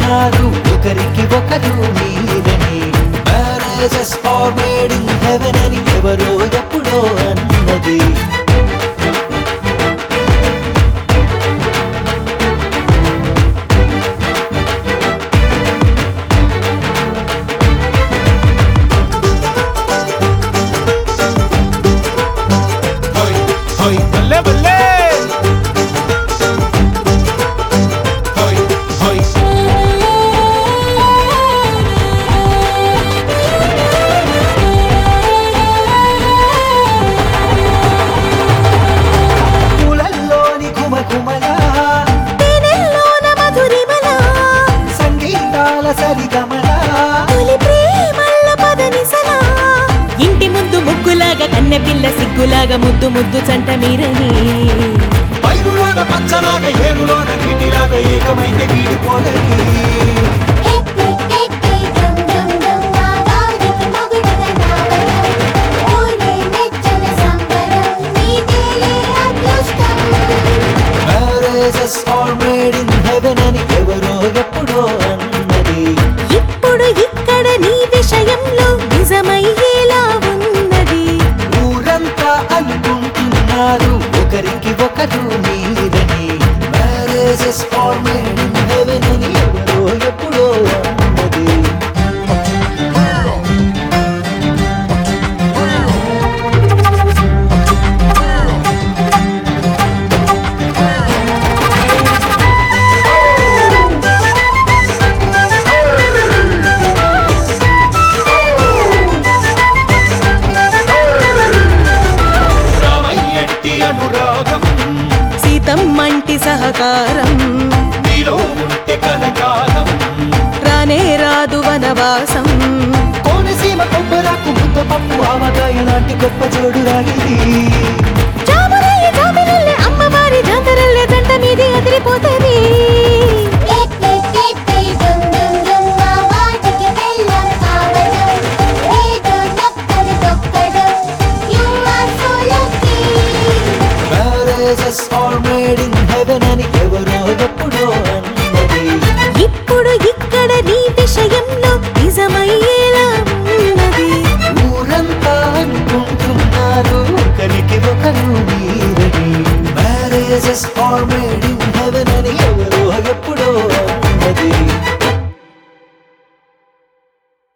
అనుకుంటున్నారు ఒకరికి ఒకరు మీరని marriages are made in heaven అని ఎవరో ఎప్పుడో అన్నది హోయ్ హోయ్ బల్లే బల్లే హోయ్ హోయ్ పూలల్లోని ఘుమఘుమల తేనెల్లోన మధురిమల సంగీతాల సరిగమల తొలి ప్రేమల్ల పదనిసల ఇంటి ముందు ముగ్గులాగా కన్నె పిల్ల సిగ్గులాగా ముద్దు ముద్దు చంట మీరని పైరులోన పచ్చలాగా ఏరులోన నీటిలాగా ఏకమైతే వీడిపోదని ఎక్కి ఎక్కి డం డం డం నా గాలికి మొగుడుగా నావడం ఓనే మెచ్చన సంబరం నీదేలే అదృష్టం marriages are made in heaven అని ఎవరో ఎప్పుడో అన్నది ఇప్పుడు ఇక్కడ నీ విషయంలో నిజమయ్యేలా ఉన్నది ఊరంతా అనుకుంటున్నారు ఒకరికి ఒకరు మీరని marriages are made in heaven అని ఎవరో ఎప్పుడో అన్నది రామయ్యట్టి అనురాగం సీతమ్మంటి సహకారం నీలో ఉంటే కలకాలం రానే రాదు వనవాసం కోనసీమ కొబ్బరాకు ముద్ద పప్పు ఆవకాయ లాంటి గొప్ప జోడు రాగిది జాబురయ్య జాబిలల్లే అమ్మవారి జాతరల్లే జంట మీది అదిరిపోతది ఎక్కి ఎక్కి డం డం డం నా వాటికి బెల్లం కావడం ఏదో నక్కలు తొక్కడం you are so lucky marriages are made in heaven అని ఎవరో ఎప్పుడో అన్నది ఇప్పుడు ఇక్కడ నీ విషయంలో నిజమయ్యేలా ఉన్నది ఊరంతా అనుకుంటున్నారు ఒకరికి ఒకరు మీరని మ్యారేజెస్ ఆర్ మేడ్